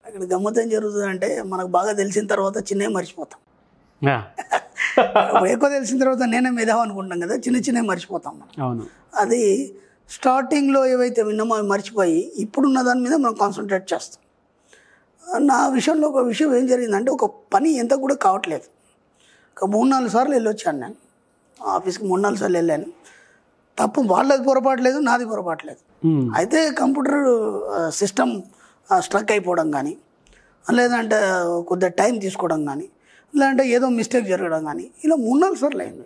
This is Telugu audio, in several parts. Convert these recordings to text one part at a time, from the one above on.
అక్కడ గమ్మత్ ఏం జరుగుతుందంటే మనకు బాగా తెలిసిన తర్వాత చిన్నవి మర్చిపోతాం ఆ, ఎక్కువ తెలిసిన తర్వాత నేనే మేధావు అనుకుంటాం కదా చిన్న చిన్నవి మర్చిపోతాం మనం అవును అది స్టార్టింగ్లో ఏవైతే విన్నామో అవి మర్చిపోయి ఇప్పుడున్న దాని మీద మనం కాన్సన్ట్రేట్ చేస్తాం నా విషయంలో ఒక విషయం ఏం జరిగిందంటే ఒక పని ఎంత కూడా కావట్లేదు ఒక మూడు నాలుగు సార్లు వెళ్ళొచ్చాను నేను ఆఫీస్కి మూడు నాలుగు సార్లు వెళ్ళాను తప్పు వాళ్ళది పొరపాటు లేదు నాది పొరపాటు లేదు ఉమ్, అయితే కంప్యూటర్ సిస్టమ్ స్ట్రక్ అయిపోవడం కానీ లేదంటే కొద్దిగా టైం తీసుకోవడం కానీ లేదంటే ఏదో మిస్టేక్ జరగడం కానీ ఇలా మూడు నాలుగు సార్లు అయింది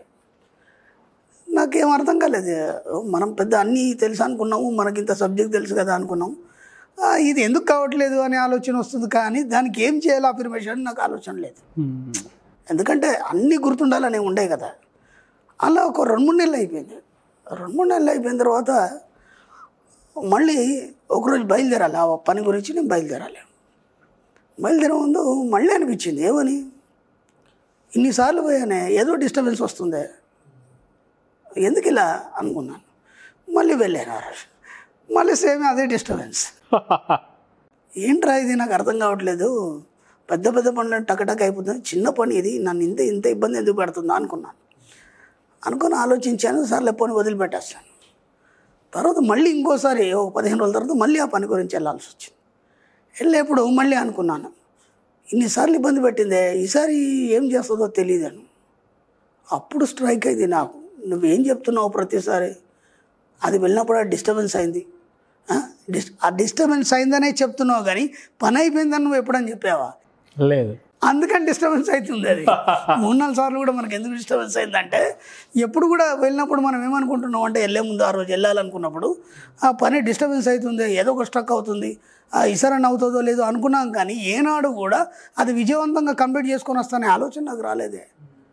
నాకేం అర్థం కాలేదు మనం పెద్ద అన్నీ తెలుసు అనుకున్నాము మనకి ఇంత సబ్జెక్ట్ తెలుసు కదా అనుకున్నాము ఆ, ఇది ఎందుకు కావట్లేదు అనే ఆలోచన వస్తుంది కానీ దానికి ఏం చేయాలి అఫర్మేషన్ నాకు ఆలోచన లేదు ఉమ్, ఎందుకంటే అన్నీ గుర్తుండాలని ఉండే కదా అలా ఒక రెండు మూడు నెలలు అయిపోయింది రెండు మూడు నెలలు అయిపోయిన తర్వాత మళ్ళీ ఒకరోజు బయలుదేరాలి ఆ పని గురించి నేను బయలుదేరాలి బయలుదేరే ముందు మళ్ళీ అనిపించింది ఏమని ఇన్నిసార్లు పోయానే ఏదో డిస్టర్బెన్స్ వస్తుంది ఎందుకు ఇలా అనుకున్నాను మళ్ళీ వెళ్ళాను ఆ రోజు మళ్ళీ సేమ్ అదే డిస్టర్బెన్స్ ఏంట్రా ఇది నాకు అర్థం కావట్లేదు పెద్ద పెద్ద పనులు టకటక్ అయిపోతుంది చిన్న పని ఇది నన్ను ఇంత ఇంత ఇబ్బంది ఎందుకు పెడుతుందా అనుకున్నాను అనుకుని ఆలోచించాను సర్లే పని వదిలిపెట్టేస్తాను తర్వాత మళ్ళీ ఇంకోసారి ఒక పదిహేను రోజుల తర్వాత మళ్ళీ ఆ పని గురించి వెళ్ళాల్సి వచ్చింది వెళ్ళేప్పుడు మళ్ళీ అనుకున్నాను ఇన్నిసార్లు ఇబ్బంది పెట్టిందే ఈసారి ఏం చేస్తుందో తెలియదాను అప్పుడు స్ట్రైక్ అయింది నాకు నువ్వేం చెప్తున్నావు ప్రతిసారి అది వెళ్ళినప్పుడు ఆ డిస్టర్బెన్స్ అయింది ఆ? డిస్ ఆ డిస్టర్బెన్స్ అయిందనే చెప్తున్నావు కానీ పని అయిపోయిందని నువ్వు ఎప్పుడని చెప్పావా లేదు అందుకని డిస్టర్బెన్స్ అవుతుంది అది మూడు నాలుగు సార్లు కూడా మనకి ఎందుకు డిస్టర్బెన్స్ అయిందంటే ఎప్పుడు కూడా వెళ్ళినప్పుడు మనం ఏమనుకుంటున్నాం అంటే వెళ్ళే ముందు ఆ రోజు వెళ్ళాలనుకున్నప్పుడు ఆ పని డిస్టర్బెన్స్ అవుతుంది ఏదో ఒక స్ట్రక్ అవుతుంది ఆ ఇసరన్ అవుతుందో లేదో అనుకున్నాం కానీ ఏనాడు కూడా అది విజయవంతంగా కంప్లీట్ చేసుకొని వస్తానే ఆలోచన నాకు రాలేదే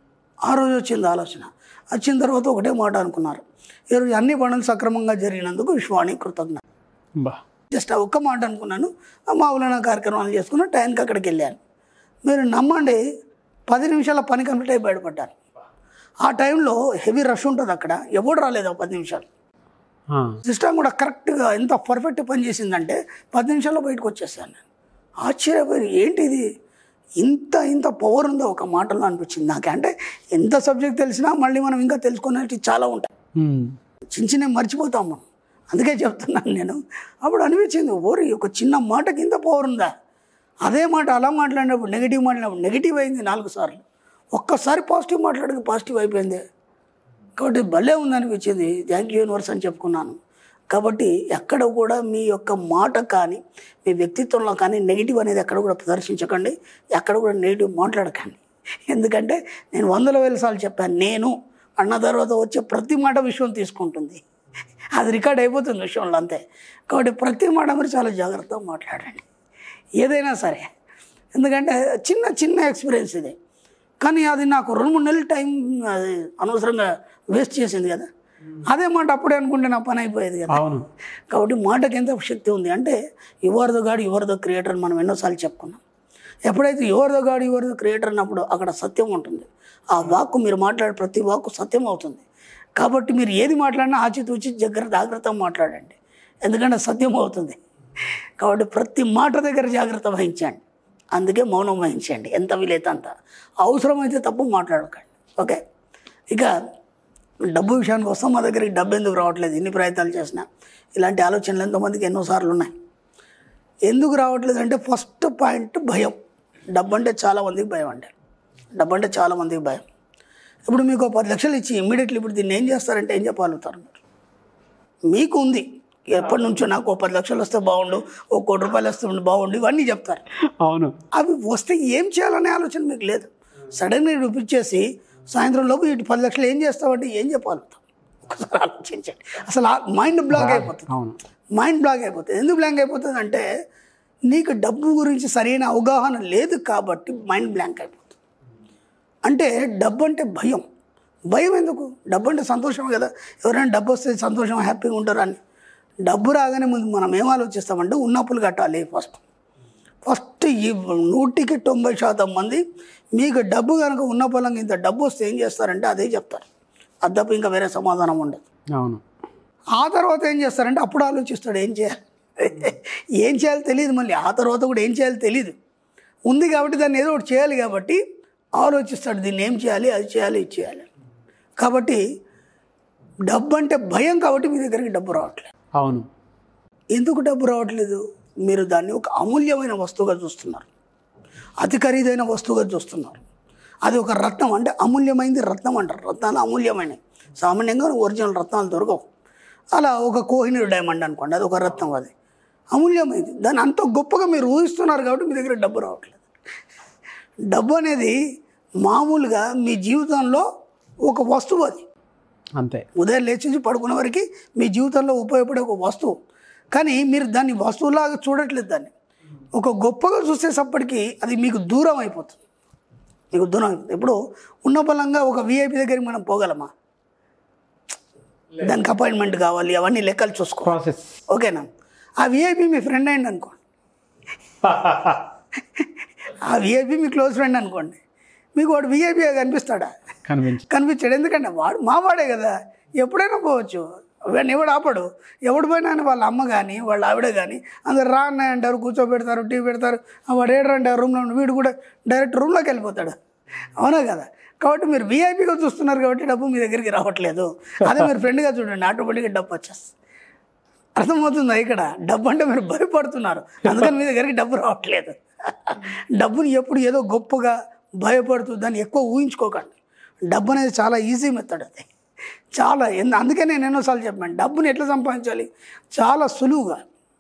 ఆ రోజు వచ్చింది ఆలోచన వచ్చిన తర్వాత ఒకటే మాట అనుకున్నారు ఈరోజు అన్ని పనులు సక్రమంగా జరిగినందుకు విశ్వాణి కృతజ్ఞ బా జస్ట్ ఆ ఒక్క మాట అనుకున్నాను ఆ మామూలు నా కార్యక్రమాలు చేసుకున్న టైంకి అక్కడికి వెళ్ళాను మీరు నమ్మండి పది నిమిషాల పని కంప్లీట్ అయి బయటపడ్డాను ఆ టైంలో హెవీ రష్ ఉంటుంది అక్కడ ఎవడు రాలేదు ఆ పది నిమిషాలు ఆ, సిస్టమ్ కూడా కరెక్ట్గా ఎంత పర్ఫెక్ట్ పని చేసిందంటే పది నిమిషాల్లో బయటకు వచ్చేసాను నేను ఆశ్చర్యపోయి ఏంటి ఇది ఇంత ఇంత పవర్ ఉందో ఒక మాటలో అనిపించింది నాకంటే ఎంత సబ్జెక్ట్ తెలిసినా మళ్ళీ మనం ఇంకా తెలుసుకునేవి చాలా ఉంటాయి ఉమ్, చిన్న చిన్న మర్చిపోతాం మనం అందుకే చెప్తున్నాను నేను అప్పుడు అనిపించింది ఓరి ఒక చిన్న మాటకి ఇంత పవర్ ఉందా అదే మాట అలా మాట్లాడినప్పుడు నెగిటివ్ మాట్లాడినప్పుడు నెగిటివ్ అయింది నాలుగు సార్లు ఒక్కసారి పాజిటివ్ మాట్లాడితే పాజిటివ్ అయిపోయింది కాబట్టి భలే ఉందనిపించింది థ్యాంక్ యూ యూనివర్స్ అని చెప్పుకున్నాను కాబట్టి ఎక్కడ కూడా మీ యొక్క మాట కానీ మీ వ్యక్తిత్వంలో కానీ నెగిటివ్ అనేది ఎక్కడ కూడా ప్రదర్శించకండి ఎక్కడ కూడా నెగిటివ్ మాట్లాడకండి ఎందుకంటే నేను వందల వేల సార్లు చెప్పాను నేను అన్న తర్వాత వచ్చే ప్రతి మాట విషయం తీసుకుంటుంది అది రికార్డ్ అయిపోతుంది విషయంలో అంతే కాబట్టి ప్రతి మాట మీరు చాలా జాగ్రత్తగా మాట్లాడండి ఏదైనా సరే ఎందుకంటే చిన్న చిన్న ఎక్స్పీరియన్స్ ఇది కానీ అది నాకు రెండు మూడు నెలలు టైం అది అనవసరంగా వేస్ట్ చేసింది కదా అదే మాట అప్పుడే అనుకుంటే నా పని అయిపోయేది కదా అవును కాబట్టి మాటకి ఎంత శక్తి ఉంది అంటే you're the God you're the creator అని మనం ఎన్నోసార్లు చెప్పుకున్నాం ఎప్పుడైతే you're the God you're the creator అన్నప్పుడు అక్కడ సత్యం ఉంటుంది ఆ వాక్కు మీరు మాట్లాడే ప్రతి వాక్కు సత్యం అవుతుంది కాబట్టి మీరు ఏది మాట్లాడినా ఆచితూచి జాగ్రత్త జాగ్రత్తగా మాట్లాడండి ఎందుకంటే సత్యం అవుతుంది కాబట్టి ప్రతి మాట దగ్గర జాగ్రత్త వహించండి అందుకే మౌనం వహించండి ఎంత వీలైతే అంత అవసరమైతే తప్పు మాట్లాడకండి ఓకే ఇక డబ్బు విషయానికి వస్తాం మా దగ్గరికి డబ్బు ఎందుకు రావట్లేదు ఎన్ని ప్రయత్నాలు చేసినా ఇలాంటి ఆలోచనలు ఎంతోమందికి ఎన్నోసార్లు ఉన్నాయి ఎందుకు రావట్లేదు అంటే ఫస్ట్ పాయింట్ భయం డబ్బు అంటే చాలా మందికి భయం అంటే డబ్బు అంటే చాలా మందికి భయం ఇప్పుడు మీకు ఒక పది లక్షలు ఇచ్చి ఇమ్మీడియట్లీ ఇప్పుడు దీన్ని ఏం చేస్తారంటే ఏం చెప్పగలుగుతారు మీరు మీకు ఉంది ఎప్పటి నుంచో నాకు ఒక పది లక్షలు వస్తే బాగుండు ఒక కోటి రూపాయలు వస్తే బాగుండు ఇవన్నీ చెప్తారు అవును అవి వస్తే ఏం చేయాలనే ఆలోచన మీకు లేదు సడన్గా చూపించేసి సాయంత్రం లోపు ఇటు పది లక్షలు ఏం చేస్తావంటే ఏం చెప్పగలుగుతాం ఒకసారి ఆలోచించండి అసలు ఆ మైండ్ బ్లాక్ అయిపోతుంది అవును మైండ్ బ్లాక్ అయిపోతుంది ఎందుకు బ్లాంక్ అయిపోతుంది అంటే నీకు డబ్బు గురించి సరైన అవగాహన లేదు కాబట్టి మైండ్ బ్లాంక్ అయిపోతుంది అంటే డబ్బు అంటే భయం భయం ఎందుకు డబ్బు అంటే సంతోషం కదా ఎవరైనా డబ్బు వస్తే సంతోషం హ్యాపీగా ఉంటారు అని డబ్బు రాగానే ముందు మనం ఏం ఆలోచిస్తామంటే ఉన్నప్పులు కట్టాలి ఫస్ట్ ఫస్ట్ ఈ నూటికి తొంభై శాతం మంది మీకు డబ్బు కనుక ఉన్న పొలంగా ఇంత డబ్బు వస్తే ఏం చేస్తారంటే అదే చెప్తారు అది తప్ప ఇంకా వేరే సమాధానం ఉండదు అవును ఆ తర్వాత ఏం చేస్తారంటే అప్పుడు ఆలోచిస్తాడు ఏం చేయాలి ఏం చేయాలో తెలియదు మళ్ళీ ఆ తర్వాత కూడా ఏం చేయాలో తెలియదు ఉంది కాబట్టి దాన్ని ఏదో ఒకటి చేయాలి కాబట్టి ఆలోచిస్తాడు దీన్ని ఏం చేయాలి అది చేయాలి ఇది చేయాలి కాబట్టి డబ్బు అంటే భయం కాబట్టి మీ దగ్గరికి డబ్బు రావట్లేదు అవును ఎందుకు డబ్బు రావట్లేదు మీరు దాన్ని ఒక అమూల్యమైన వస్తువుగా చూస్తున్నారు అతి ఖరీదైన వస్తువుగా చూస్తున్నారు అది ఒక రత్నం అంటే అమూల్యమైనది రత్నం అంటారు రత్నాలు అమూల్యమైనవి సామాన్యంగా ఒరిజినల్ రత్నాలు దొరకవు అలా ఒక కోహినూర్ డైమండ్ అనుకోండి అది ఒక రత్నం అది అమూల్యమైనది దాన్ని అంత గొప్పగా మీరు ఊహిస్తున్నారు కాబట్టి మీ దగ్గర డబ్బు రావట్లేదు డబ్బు అనేది మామూలుగా మీ జీవితంలో ఒక వస్తువు అది అంతే ఉదయం లేచి నుంచి పడుకునే వరకు మీ జీవితంలో ఉపయోగపడే ఒక వస్తువు కానీ మీరు దాన్ని వస్తువులాగా చూడట్లేదు దాన్ని ఒక గొప్పగా చూసేసప్పటికి అది మీకు దూరం అయిపోతుంది మీకు దూరం అయిపోతుంది ఇప్పుడు ఉన్న బలంగా ఒక విఐపి దగ్గరికి మనం పోగలమా దానికి అపాయింట్మెంట్ కావాలి అవన్నీ లెక్కలు చూసుకో ప్రాసెస్ ఓకేనా ఆ విఐపి మీ ఫ్రెండ్ అయింది అనుకోండి ఆ విఐపి మీ క్లోజ్ ఫ్రెండ్ అనుకోండి మీకు వాడు విఐపి కనిపిస్తాడా కనిపించి కనిపించాడు ఎందుకంటే వాడు మావాడే కదా ఎప్పుడైనా పోవచ్చు వాడిని ఎవడు ఆపడు ఎవడు పోయినా అని వాళ్ళ అమ్మ కానీ వాళ్ళ ఆవిడ కానీ అందరు రా అన్నయ్య అంటారు కూర్చోబెడతారు టీ పెడతారు ఆ వాడు ఏడు అంటారు రూమ్లో ఉండి వీడు కూడా డైరెక్ట్ రూమ్లోకి వెళ్ళిపోతాడు అవునా కదా కాబట్టి మీరు వీఐపీగా చూస్తున్నారు కాబట్టి డబ్బు మీ దగ్గరికి రావట్లేదు అదే మీరు ఫ్రెండ్గా చూడండి ఆటోమేటిక్గా డబ్బు వచ్చేస్తుంది అర్థమవుతుందా ఇక్కడ డబ్బు అంటే మీరు భయపడుతున్నారు అందుకని మీ దగ్గరికి డబ్బు రావట్లేదు డబ్బుని ఎప్పుడు ఏదో గొప్పగా భయపడుతూ దాన్ని ఎక్కువ ఊహించుకోకండి డబ్బు అనేది చాలా ఈజీ మెథడ్ అది చాలా ఎందు అందుకే నేను ఎన్నోసార్లు చెప్పాను డబ్బుని ఎట్లా సంపాదించాలి చాలా సులువుగా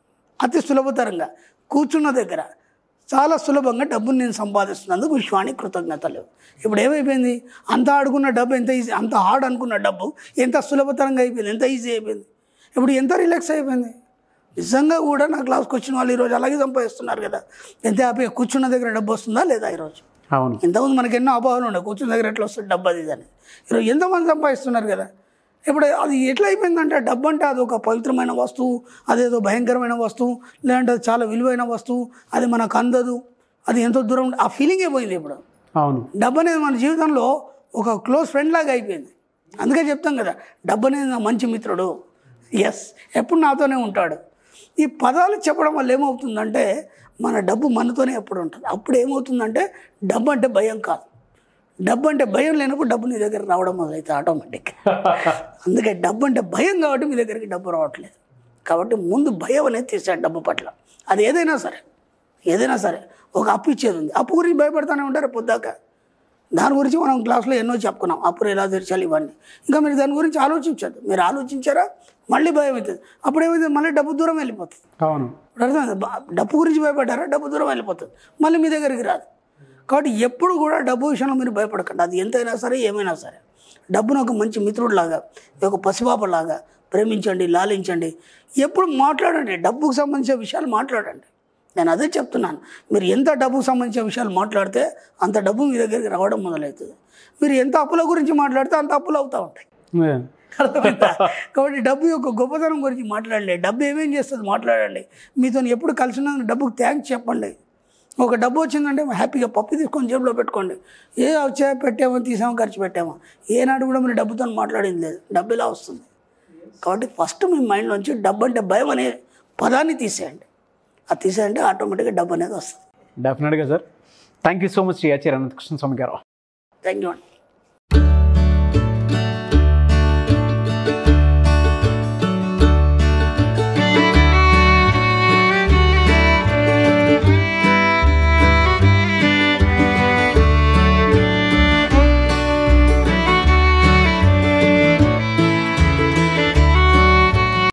అతి సులభతరంగా కూర్చున్న దగ్గర చాలా సులభంగా డబ్బుని నేను సంపాదిస్తున్నందుకు విశ్వానికి కృతజ్ఞతలు ఇప్పుడు ఏమైపోయింది అంత ఆడుకున్న డబ్బు ఎంత ఈజీ అంత హార్డ్ అనుకున్న డబ్బు ఎంత సులభతరంగా అయిపోయింది ఎంత ఈజీ అయిపోయింది ఇప్పుడు ఎంత రిలాక్స్ అయిపోయింది నిజంగా కూడా నా క్లాస్కి వచ్చిన వాళ్ళు ఈరోజు అలాగే సంపాదిస్తున్నారు కదా ఎంత హ్యాపీగా కూర్చున్న దగ్గర డబ్బు వస్తుందా లేదా ఈరోజు అవును ఇంతకుముందు మనకి ఎన్నో అభావాలు ఉండే కూర్చున్న దగ్గర ఎట్లా వస్తుంది డబ్బు అది ఇది అని ఈరోజు ఎంతమంది సంపాదిస్తున్నారు కదా ఇప్పుడు అది ఎట్లా అయిపోయిందంటే డబ్బు అంటే అది ఒక పవిత్రమైన వస్తువు అదేదో భయంకరమైన వస్తువు లేదంటే అది చాలా విలువైన వస్తువు అది మనకు అందదు అది ఎంతో దూరం ఉండ- ఆ ఫీలింగే పోయింది ఇప్పుడు అవును డబ్బు అనేది మన జీవితంలో ఒక క్లోజ్ ఫ్రెండ్ లాగా అయిపోయింది అందుకే చెప్తాం కదా డబ్బు అనేది నా మంచి మిత్రుడు ఎస్ ఎప్పుడు నాతోనే ఉంటాడు ఈ పదాలు చెప్పడం వల్ల ఏమవుతుందంటే మన డబ్బు మనతోనే ఎప్పుడు ఉంటుంది అప్పుడు ఏమవుతుందంటే డబ్బు అంటే భయం కాదు డబ్బు అంటే భయం లేనప్పుడు డబ్బు నీ దగ్గర రావడం మొదలైతే ఆటోమేటిక్ అందుకే డబ్బు అంటే భయం కాబట్టి మీ దగ్గరికి డబ్బు రావట్లేదు కాబట్టి ముందు భయం అనేది తీసాడు డబ్బు పట్ల అది ఏదైనా సరే ఏదైనా సరే ఒక అప్పు ఇచ్చేది ఉంది అప్పు గురించి భయపడతానే ఉంటారు పొద్దాక దాని గురించి మనం క్లాస్లో ఎన్నో చెప్పుకున్నాం అప్పులు ఎలా తీర్చాలి ఇవన్నీ ఇంకా మీరు దాని గురించి ఆలోచించద్దు మీరు ఆలోచించారా మళ్ళీ భయం అవుతుంది అప్పుడు ఏమైంది మళ్ళీ డబ్బు దూరం వెళ్ళిపోతుంది అవును ఇప్పుడు అర్థమైందా? బ- డబ్బు గురించి భయపడ్డారా డబ్బు దూరం వెళ్ళిపోతుంది మళ్ళీ మీ దగ్గరికి రాదు కాబట్టి ఎప్పుడు కూడా డబ్బు విషయంలో మీరు భయపడకండి అది ఎంతైనా సరే ఏమైనా సరే డబ్బును ఒక మంచి మిత్రుడిలాగా ఒక పసిపాపలాగా ప్రేమించండి లాలించండి ఎప్పుడు మాట్లాడండి డబ్బుకు సంబంధించిన విషయాలు మాట్లాడండి నేను అదే చెప్తున్నాను మీరు ఎంత డబ్బుకు సంబంధించిన విషయాలు మాట్లాడితే అంత డబ్బు మీ దగ్గరికి రావడం మొదలవుతుంది మీరు ఎంత అప్పుల గురించి మాట్లాడితే అంత అప్పులు అవుతూ ఉంటాయి ఏ, అర్థమైందా కాబట్టి డబ్బు యొక్క గొప్పతనం గురించి మాట్లాడండి డబ్బు ఏమేం చేస్తుంది మాట్లాడండి మీతో ఎప్పుడు కలిసిన డబ్బుకు థ్యాంక్స్ చెప్పండి ఒక డబ్బు వచ్చిందంటే హ్యాపీగా పప్పు తీసుకొని జేబులో పెట్టుకోండి ఏ వచ్చా పెట్టామో తీసామో ఖర్చు పెట్టామో ఏనాడు కూడా మీరు డబ్బుతో మాట్లాడింది లేదు డబ్బు ఇలా వస్తుంది కాబట్టి ఫస్ట్ మీ మైండ్లోంచి డబ్బు అంటే భయం అనే పదాన్ని తీసేయండి అది తీసేయంటే ఆటోమేటిక్గా డబ్బు అనేది వస్తుంది డెఫినెట్గా sir thank you so much Shri Acharya Anantakrishna Swami garu thank you అండి